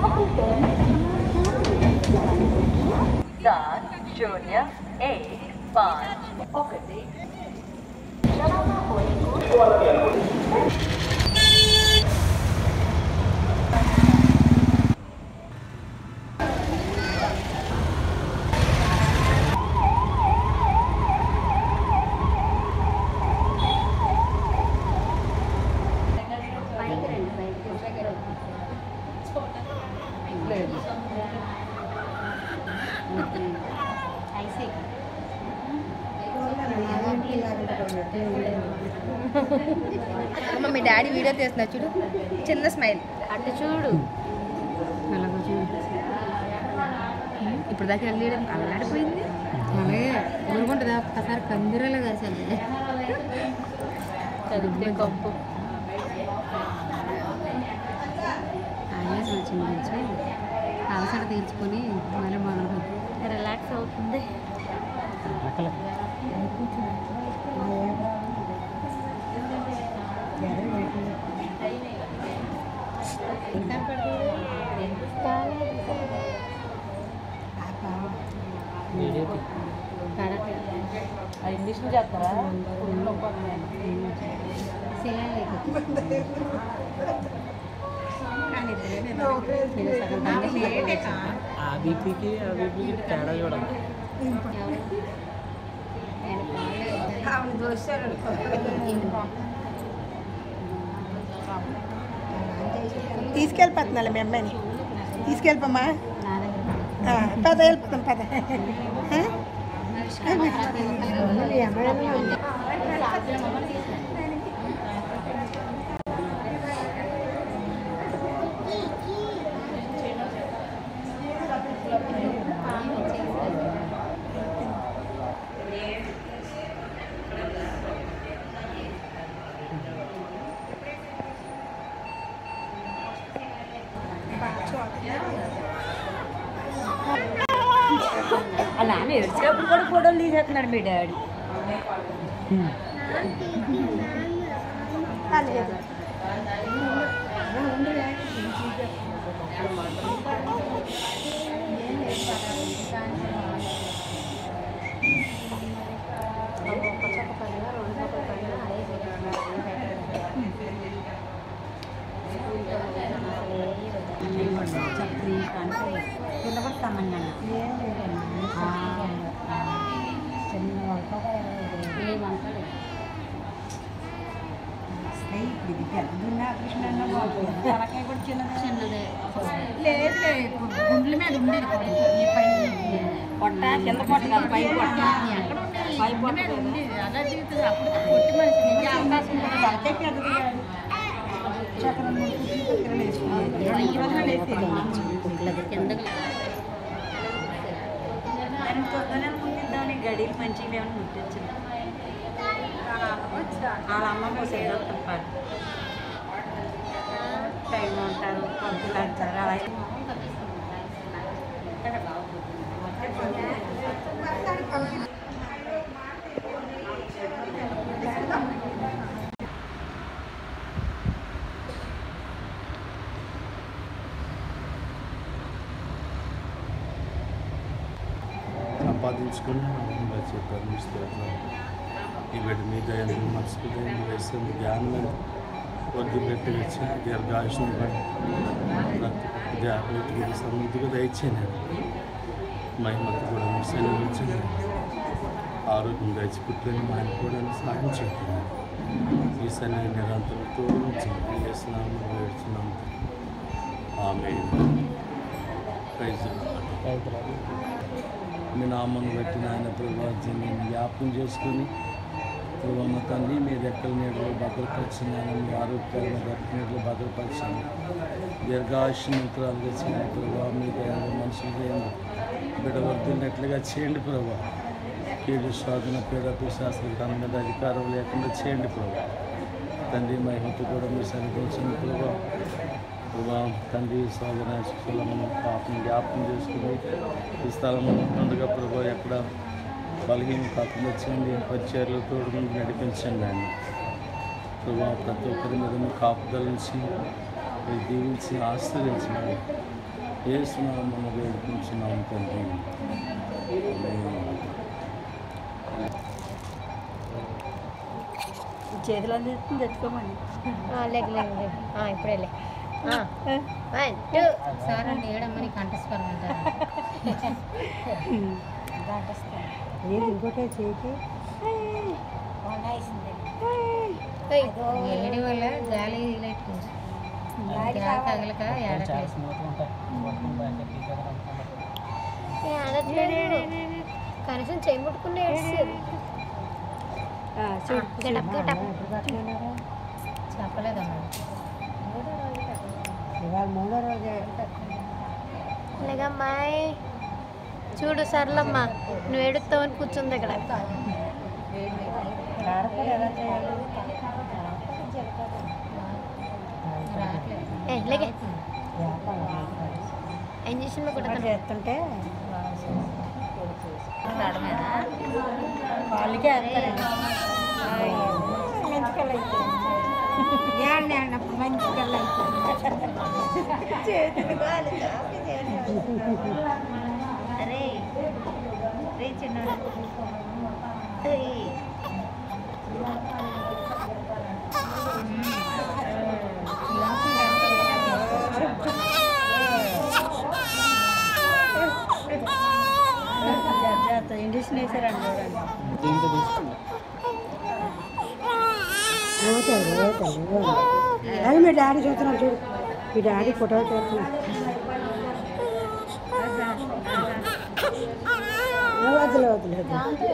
सात शून्य एक पाँच ఒకటి అమ్మ మీ డాడీ వీడియో తీస్తున్నా చూడు చిన్న స్మైల్ అటు చూడు అలాగో చూడు ఇప్పుడు దాకా వెళ్ళడం అల్లాడిపోయింది అలాగే ఊరుకుంటుందా ఒక్కసారి కందిరలో కలిసి చదివితే కంపు ఆయాసం వచ్చింది కొంచెం అలసట తీర్చుకొని మళ్ళీ మొదలు రిలాక్స్ అవుతుంది ఇంగ్లీష్ చేస్తారా ఆ బీపీకి ఆ బీపీకి తేడా చూడండి తీసుకెళ్ళిపోతున్నాను మీ అమ్మాయిని తీసుకెళ్ళిపోమ్మా ఆ, పద వెళ్ళిపోతాం పద ఆ? అలా ఆమె ఏడ్చినప్పుడు కూడా ఫోటోలు తీసేస్తున్నాడు మీ డాడీ ఆ, లేదు గుండెల మీద ఉండేది పొట్ట కింద పొట్ట కాదు పై పొట్ట పై పొట్ట మీద ఉండేది అలా దిగుతుంది అప్పుడు పొట్టి మనిషి నీకే అవకాశం లేదు. ముందు గడిలు మంచిగా ఏమైనా ముట్టించింది వాళ్ళ అమ్మ పోసేదో తప్పారు టైం ఉంటారు పంపులు అంటారు అలా సంపాదించుకొని చెప్పారు మీ స్తోత్రం ఈ బిడ్డ మీ దయను మనసుకు వేస్తుంది జ్ఞానం కొద్ది పెట్టి వచ్చి దీర్ఘాయుషం వీటికి సమృద్ధిగా దయచేయండి మహిమకు కూడా మీ సెలవించండి ఆరోగ్యం దయచి పుట్టిన మా అనుకోవడానికి సహాయం చేయండి ఈ సన్ని నిరంతరం తోడించండి వేస్తున్నాము వేడుచున్నాము ఆమె ప్రైజ్ మీ నామను బట్టి నాయన ప్రభావాన్ని జ్ఞాపకం చేసుకొని ప్రభావ తండ్రి మీ రెక్కల నీడలో భద్రపరిచిన మీ ఆరోగ్యాలను రెక్కల నీడలో భద్రపరిచాను దీర్ఘాశుమిత్రాలుగా చేయండి ప్రభావ మీ దయలో మనుషుల దయలో బిడవర్దినట్లుగా చేయండి ప్రభావ కీడు సాధన పీడపి శాస్త్ర మీద అధికారం లేకుండా చేయండి ప్రభావ తండ్రి మహిమతో కూడా మీ సరిపోల్చిన ప్రభావ ప్రభా తండ్రి సోదర శిశులము పాపం జ్ఞాపకం చేసుకుని ఈ స్థలం ఉండగా ప్రభా ఎక్కడ బలహీన కాకుండా చేయండి పరిచయాలు తోడుగుండి నడిపించండి ఆయన ప్రభా ప్రతి ఒక్కరి మీద మీ కాపుదల నుంచి మీరు దీవించి ఆశ్రయించినారు వేస్తున్నాము మనం వేడుకుంటున్నాము తండ్రి ఆమేన్. చేతులు అందిస్తుంది తెచ్చుకోమని లేక లేక ఇప్పుడే లే వన్ టూ సార్ అంటే ఏడమ్మని కంఠస్వరం అంటారు నేను ఇంకోటే చేతి ఎల్ఈడి వల్ల గాలి లైట్ గాలి తగలక చాలా ఏడట్లేదు స్మూత్గా ఉంటాయి పట్టుకుని బయట తీసేద్దాం అనుకున్నాను. ఆడట్లేదు కనీసం చేయి ముట్టుకుని ఏడ్చేది గడప్ గడప్ చెప్పలేదమ్మా ఇవాళ మూడో రోజే లేకమ్మాయి చూడు సర్లమ్మ నువ్వు ఏడుస్తావని కూర్చుంది ఇక్కడ రారపడి ఎలా చేయాలి రావట్లేదు ఏ లేకే వ్యాపారం ఏం చేసింది ఇక్కడ కూడా చేస్తుంటే వాళ్ళకే వేస్తారండి మంచి కళ్ళు అవుతుంది ఏమండి అన్నప్పుడు మంచి కళ్ళు అవుతుంది చేతులు కాలు చాపి చేతులు. అరే రే చిన్నోడు జాగ్రత్త ఇండిషన్ వేసారండి చూడండి దీంతో తీసుకోండి పోతుంది పోతుంది అది మీ డాడీ చూస్తున్నాడు చూడు మీ డాడీ ఫోటో చూస్తున్నాడు వద్దులే వద్దులే వద్దులే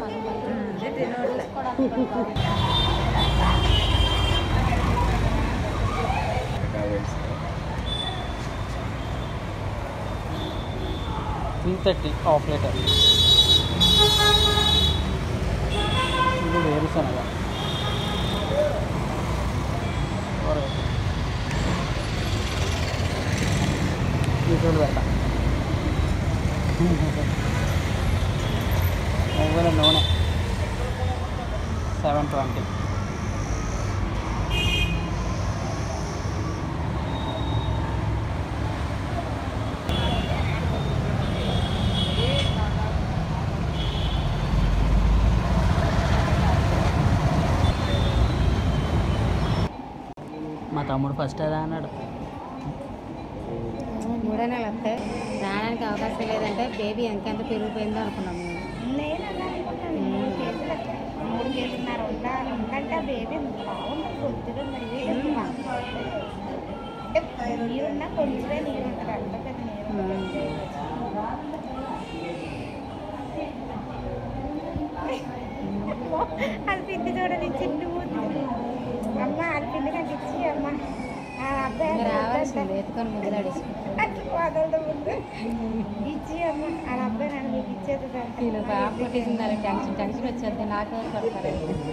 త్రీ థర్టీ హాఫ్ లీటర్ ఇది వేరుశనగ చూడు పెట్ట ఒకవేళ నూనె సెవెన్ ట్వంటీ మా తమ్ముడు ఫస్ట్ అదే అన్నాడు మూడో నెలలు వస్తే రావడానికి అవకాశం లేదంటే బేబీ ఎంకెంత పెరిగిపోయిందో అనుకున్నాం మేము మూడు కేజీన్నర ఉందా ఉందంటే బేబీ బాగుంది కొద్దిగా నీరున్నా అంటే నీరున్నా కొంచెమే నీరు ఉంటుంది అంత పెద్ద నీరు ఉండదు. అది పిండి చూడండి చిన్న మూతి అమ్మ అది పిండి నాకు ఇచ్చి అమ్మ ఆ అబ్బాయి ఇంకా రావాల్సింది ఎత్తుకొని ముద్దులాడేసి అట్లా వదలదు ముందు ఇచ్చి అమ్మ ఆ అబ్బాయి నన్ను మీకు ఇచ్చేది వీళ్ళు బాగా కొట్టేసింది అలా టెన్షన్ టెన్షన్ వచ్చేది నాకు ఎవరు కొడతారు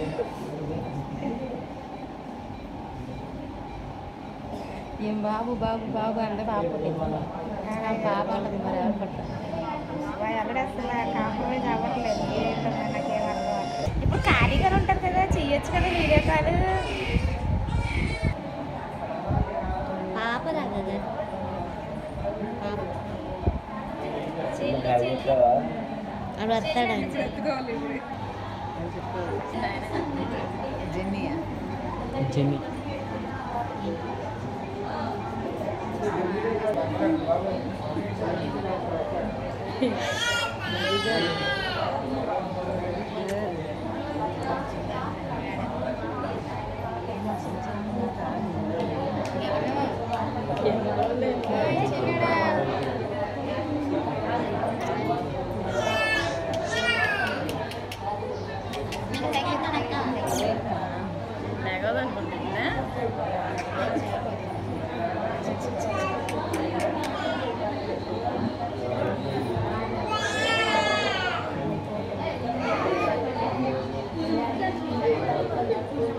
ఏం బాబు బాబు బాబు అంటే బాబు కొట్టేసింది ఆ పాప ఉంటుంది మరి ఎవరు కొడతారు ఎక్కడ అసలు కాంప్రమైజ్ అవ్వట్లేదు ఏంటన్నా నాకేం అర్థం అవ్వట్లేదు. ఇప్పుడు ఖాళీగా ఉంటారు కదా చెయ్యొచ్చు కదా వీడియో కాల్ పాపలా కదా అడు వస్తాడా జెన్నీ లేకదనుకుంటున్నా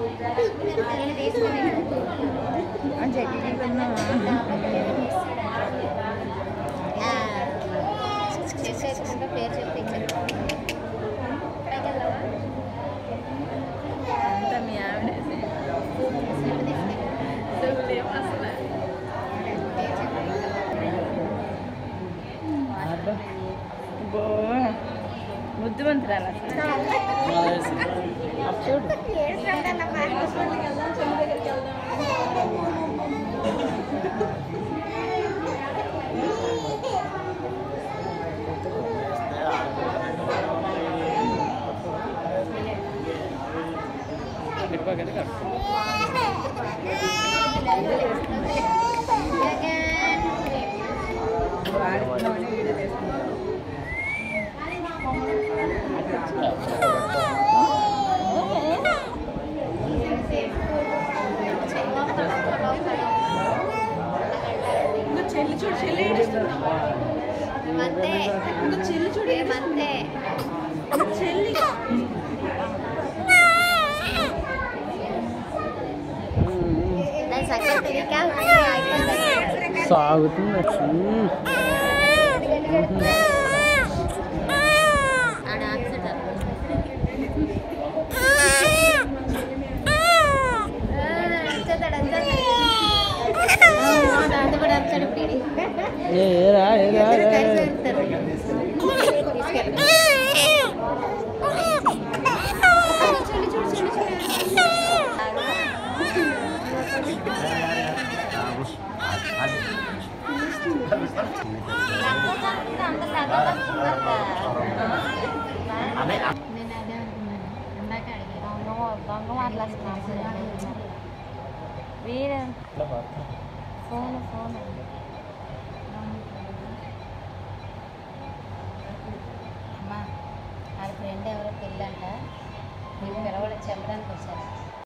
అని చెప్పి బుద్ధిమంతురాలు అసలు చెల్లి చూడు చెల్లి ఏడుస్తుంది. అంతే చెల్లి చూడు అంతే చెల్లి దాని సగం తెలియక అయిపోతుంది సాగుతుంది ఉమ్. ఆడ ఆక్సిడెంట్ ఏ ఏరా ఏరా ఏరా. నేను అదే అనుకున్నాను ఇందాక అడిగాను దొంగ మాట్లాడుతున్నాను వీరే ఫోన్ ఫోన్